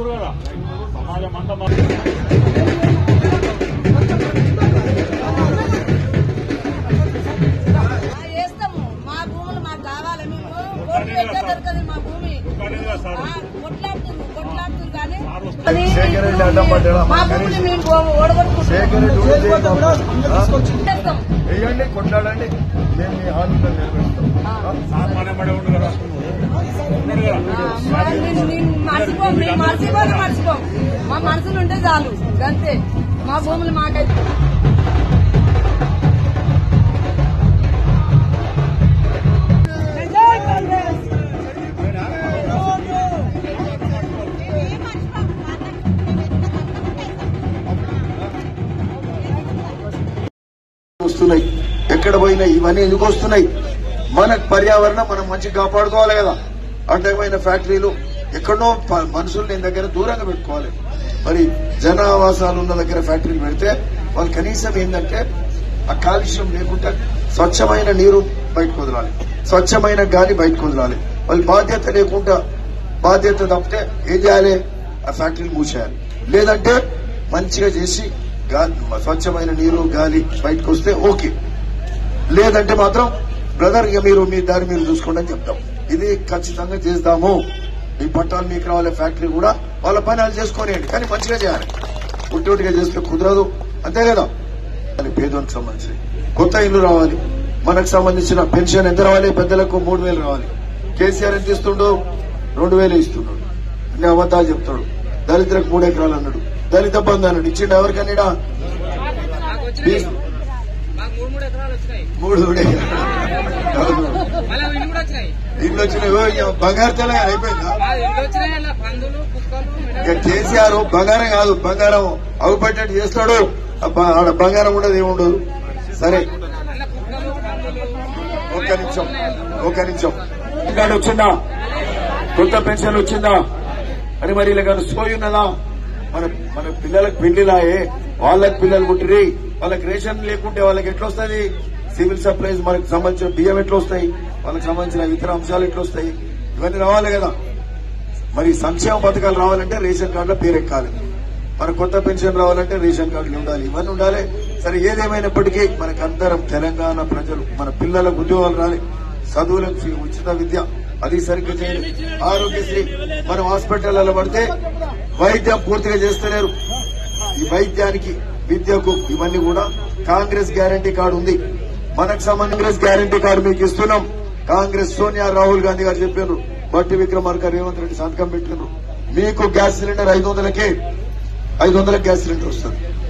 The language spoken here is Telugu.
చేస్తున్నారు కదా సమాజం అంతా మా- ఆ, వేస్తాము మా భూములు మాకు కావాలి మేము ఓట్లు పెట్టే దొరకదు మా భూమి కానీ కదా సార్ ఆ, కొట్లాడుతుంది కొట్లాడుతుంది కానీ సార్ వస్తే కానీ శేఖర్ రెడ్డి అడ్డం పడ్డాడా? మా భూమిని మేము ఓడగొట్టుకుంటాం శేఖర్ రెడ్డి ఉంటే ఆ? చేస్తాం. వేయండి కొట్లాడండి మేము మీ హామీలో నెరవేరుస్తాం ఆ? సార్ మన పడే ఉండు కదా ఉన్నాడు కదా ఆ, మరి మేము- మేము మర్చిపోం మేము మర్చిపోతే మర్చిపోం మా మనసులు ఉంటే చాలు అంతే మా భూములు మాకైతే వస్తున్నాయి ఎక్కడ పోయినా ఇవన్నీ ఎందుకు వస్తున్నాయి మన పర్యావరణం మనం మంచిగా కాపాడుకోవాలి కదా అడ్డమైన ఫ్యాక్టరీలు ఎక్కడో ప- మనుషులు నేను దగ్గర దూరంగా పెట్టుకోవాలి మరి జనావాసాలు ఉన్న దగ్గర ఫ్యాక్టరీలు పెడితే వాళ్ళు కనీసం ఏంటంటే ఆ కాలుష్యం లేకుండా స్వచ్ఛమైన నీరు బయటకు వదలాలి స్వచ్ఛమైన గాలి బయటకు వదలాలి వాళ్ళు బాధ్యత లేకుండా బాధ్యత తప్పితే ఏం చేయాలి ఆ ఫ్యాక్టరీలు మూసేయాలి లేదంటే మంచిగా చేసి గాలి స్వచ్ఛమైన నీరు గాలి బయటకు వస్తే ఓకే లేదంటే మాత్రం బ్రదర్ ఇక మీరు మీ దారి మీరు చూసుకోండి అని చెప్తాం ఇది ఖచ్చితంగా చేద్దాము ఈ పట్టాలు మీకు రావాలి ఫ్యాక్టరీ కూడా వాళ్ళ పని వాళ్ళు చేసుకోనియండి కానీ మంచిగా చేయాలి ఉట్టిగా చేస్తే కుదరదు అంతే కదా అది పేదోనికి సంబంధించి కొత్త ఇల్లు రావాలి మనకు సంబంధించిన పెన్షన్ ఎంత రావాలి పెద్దలకు మూడు వేలు రావాలి కేసీఆర్ ఎంత ఇస్తుండో రెండు వేలు ఇస్తున్నాడు అన్ని అబద్ధాలు చెప్తాడు దళితులకు మూడు ఎకరాలు అన్నాడు దళిత బంధు అన్నాడు ఇచ్చిండు ఎవరికన్నా మాకు వచ్చినాయి మాకు మూడు మూడు ఎకరాలు వచ్చినాయి మూడు మూడు ఎకరాలు అవును. మళ్ళీ ఇల్లు కూడా వచ్చినాయి ఇంట్లో వచ్చిన ఏవో ఇక బంగారు తెలంగాణ అయిపోయిందా మా ఇల్లు వచ్చినాయి అలా పందులు కుక్కలు ఇక మిడతలు. కేసీఆర్ బంగారం కాదు బంగారం అవుపట్టేట్టు చేస్తాడు ఆ బ- ఆడ బంగారం ఉండదు ఏముండదు సరే అలా కుక్కలు పందులు ఒక్క నిమిషం ఒక్క నిమిషం కార్డు వచ్చిందా కొత్త పెన్షన్ వచ్చిందా అని మరి ఇలా కానీ సోయి ఉన్నదా మన మన పిల్లలకు పెళ్లిలాయే వాళ్ళకి పిల్లలు పుట్టిరి వాళ్ళకి రేషన్ లేకుంటే వాళ్ళకి ఎట్లా వస్తుంది సివిల్ సప్లైస్ మనకు సంబంధించిన బియ్యం ఎట్లా వస్తాయి వాళ్ళకి సంబంధించిన ఇతర అంశాలు ఎట్లా వస్తాయి ఇవన్నీ రావాలి కదా మరి సంక్షేమ పథకాలు రావాలంటే రేషన్ కార్డులో పేరు ఎక్కాలి మన కొత్త పెన్షన్ రావాలంటే రేషన్ కార్డులు ఉండాలి ఇవన్నీ ఉండాలి సరే ఏదేమైనప్పటికీ మనకు అందరం తెలంగాణ ప్రజలు మన పిల్లలకు ఉద్యోగాలు రాలి చదువులకు ఫీ- ఉచిత విద్య అది సరిగ్గా చేయాలి ఆరోగ్యశ్రీ మనం హాస్పిటల్లో పడితే వైద్యం పూర్తిగా చేస్తలేరు ఈ వైద్యానికి విద్యకు ఇవన్నీ కూడా కాంగ్రెస్ గ్యారంటీ కార్డు ఉంది మనకు సంబంధించిన కాంగ్రెస్ గ్యారంటీ కార్డు మీకు ఇస్తున్నాం కాంగ్రెస్ సోనియా రాహుల్ గాంధీ గారు చెప్పారు బట్టి విక్రమార్క రేవంత్ రెడ్డి సంతకం పెట్టారు మీకు గ్యాస్ సిలిండర్ ఐదు వందలకే ఐదు వందల గ్యాస్ సిలిండర్ వస్తుంది